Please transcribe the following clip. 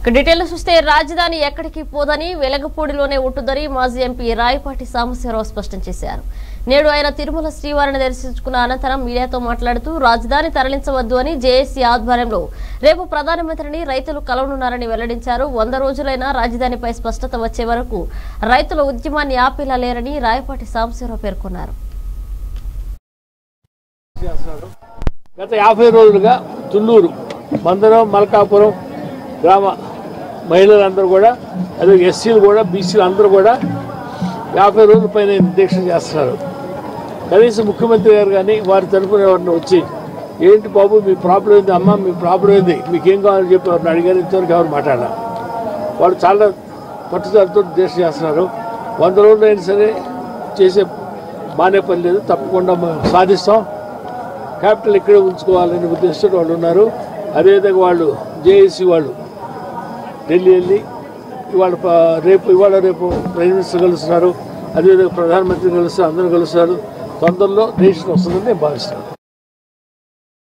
ఇక డీటెయిల్స్ చూస్తే రాజధాని ఎక్కడికి పోదని వెలగపూడిలోనే ఉంటుందని మాజీ ఎంపీ రాయపాటి సాంబశివరావు స్పష్టం చేశారు నేడు ఆయన తిరుమల శ్రీవారిని దర్శించుకున్న అనంతరం మీడియాతో మాట్లాడుతూ రాజధాని తరలించవద్దు అని జేఏసీ ఆధ్వర్యంలో రేపు ప్రధానమంత్రిని రైతులు కలవనున్నారని వెల్లడించారు వంద రోజులైనా రాజధానిపై స్పష్టత వచ్చే వరకు రైతుల ఉద్యమాన్ని ఆపేలా లేరని రాయపాటి సాంబశివరావు పేర్కొన్నారు చేస్తున్నారు గత యాభై రోజులుగా తుళ్ళూరు మందరం మల్కాపురం గ్రామ మహిళలందరూ కూడా అదే ఎస్సీలు కూడా బీసీలు అందరూ కూడా యాభై రోజుల పైన దీక్ష చేస్తున్నారు కనీసం ముఖ్యమంత్రి గారు కానీ వారి తరఫున ఎవరిని వచ్చి ఏంటి బాబు మీ ప్రాబ్లం ఏంది అమ్మ మీ ప్రాబ్లం ఏంది మీకేం కావాలని చెప్పి ఎవరిని అడిగారు ఇంతవరకు ఎవరు మాట్లాడారు వాళ్ళు చాలా పట్టుదలతో దీక్ష చేస్తున్నారు వంద రోజులు అయినా సరే చేసే మానే పని లేదు తప్పకుండా మేము సాధిస్తాం క్యాపిటల్ ఇక్కడే ఉంచుకోవాలనే ఉద్దేశంతో వాళ్ళు ఉన్నారు అదేవిధంగా వాళ్ళు జేఏసీ వాళ్ళు ఢిల్లీ వెళ్ళి ఇవాళ ప- రేపు ఇవాళ రేపు ప్రైమ్ మినిస్టర్ కలుస్తున్నారు అదేవిధంగా ప్రధానమంత్రి కలుస్తారు అందరూ కలుస్తారు తొందరలో దేశం వస్తుందని నేను భావిస్తున్నాను